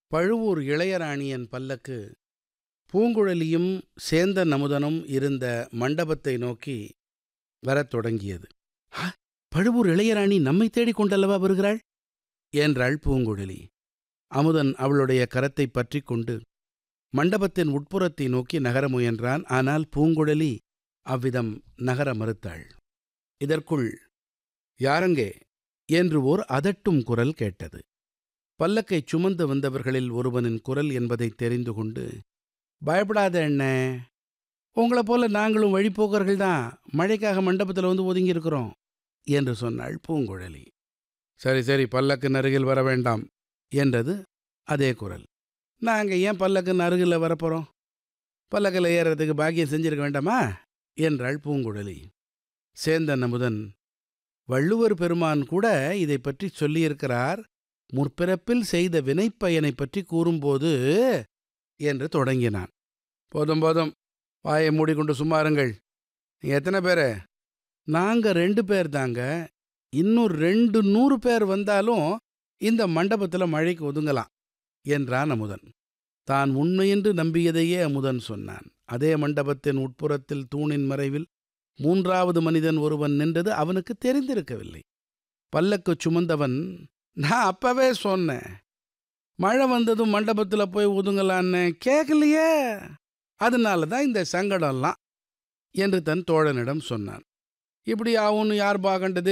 பழுவூர் இளையராணியின் பல்லக்கு பூங்குழலியும் சேந்தன் அமுதனும் இருந்த மண்டபத்தை நோக்கி வரத் தொடங்கியது "ஆ, பழுவூர் இளையராணி நம்மை தேடிக் கொண்டல்லவா வருகிறாள் என்றாள் பூங்குழலி அமுதன் அவளுடைய கரத்தைப் பற்றிக் கொண்டு மண்டபத்தின் உட்புறத்தை நோக்கி நகர முயன்றான் ஆனால் பூங்குழலி அவ்விதம் நகர மறுத்தாள் இதற்குள் யாரங்கே என்று ஓர் அதட்டும் குரல் கேட்டது பல்லக்கைச் சுமந்து வந்தவர்களில் ஒருவனின் குரல் என்பதைத் தெரிந்து கொண்டு பயப்படாத அண்ணே உங்களைப் போல நாங்களும் வழிப்போக்கர்கள் தான் மழைக்காக மண்டபத்தில் வந்து ஒதுங்கி இருக்கிறோம் என்று சொன்னாள் பூங்குழலி சரி சரி பல்லக்கின் அருகில் வர வேண்டாம் என்றது அதே குரல் நாங்க ஏன் பல்லக்கின் அருகில் வரப்போறோம் பல்லக்கில் ஏறுறதுக்கு பாக்கியம் செஞ்சிருக்க வேண்டாமா என்றாள் பூங்குழலி சேந்தன் அமுதன் வள்ளுவர் பெருமான் கூட இதை பற்றி சொல்லியிருக்கிறார் முற்பிறப்பில் செய்த வினைப்பயனை பற்றி கூறும்போது என்று தொடங்கினான் போதும் போதும் வாயை மூடிக்கொண்டு சும்மாருங்கள் நீ எத்தனை பேரு நாங்க ரெண்டு பேர் தாங்க இன்னும் ரெண்டு நூறு பேர் வந்தாலும் இந்த மண்டபத்தில் மழைக்கு ஒதுங்கலாம் என்றான் அமுதன் தான் உண்மையென்று நம்பியதையே அமுதன் சொன்னான் அதே மண்டபத்தின் உட்புறத்தில் தூணின் மறைவில் மூன்றாவது மனிதன் ஒருவன் நின்றது அவனுக்கு தெரிந்திருக்கவில்லை பல்லக்கு சுமந்தவன் நான் அப்பவே சொன்னேன் மழை வந்ததும் மண்டபத்தில் போய் ஒதுங்கலான்னு கேட்கலையே அதனால தான் இந்த சங்கடம்லாம் என்று தன் தோழனிடம் சொன்னான் இப்படி ஆகும்னு யார் பார்க்கண்டது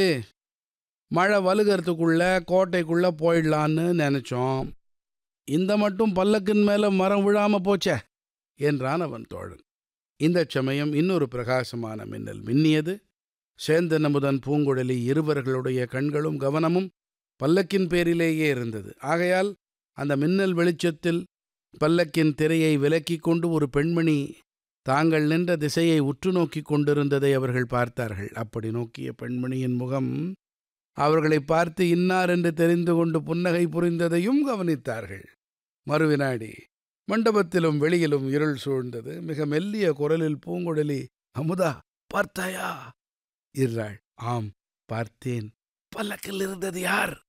மழை வலுகிறதுக்குள்ள கோட்டைக்குள்ள போயிடலான்னு நினைச்சோம் இந்த மட்டும் பல்லக்கின் மேல மரம் விழாம போச்சே என்றான் அவன் தோழன் இந்த சமயம் இன்னொரு பிரகாசமான மின்னல் மின்னியது சேந்தன் அமுதன் பூங்குழலி இருவர்களுடைய கண்களும் கவனமும் பல்லக்கின் பேரிலேயே இருந்தது ஆகையால் அந்த மின்னல் வெளிச்சத்தில் பல்லக்கின் திரையை விலக்கிக் கொண்டு ஒரு பெண்மணி தாங்கள் நின்ற திசையை உற்று நோக்கிக் கொண்டிருந்ததை அவர்கள் பார்த்தார்கள் அப்படி நோக்கிய பெண்மணியின் முகம் அவர்களை பார்த்து இன்னார் என்று தெரிந்து கொண்டு புன்னகை புரிந்ததையும் கவனித்தார்கள் மறுவினாடி மண்டபத்திலும் வெளியிலும் இருள் சூழ்ந்தது மிக மெல்லிய குரலில் பூங்குழலி அமுதா பார்த்தாயா என்றாள் ஆம் பார்த்தேன் பல்லக்கில் இருந்தது யார்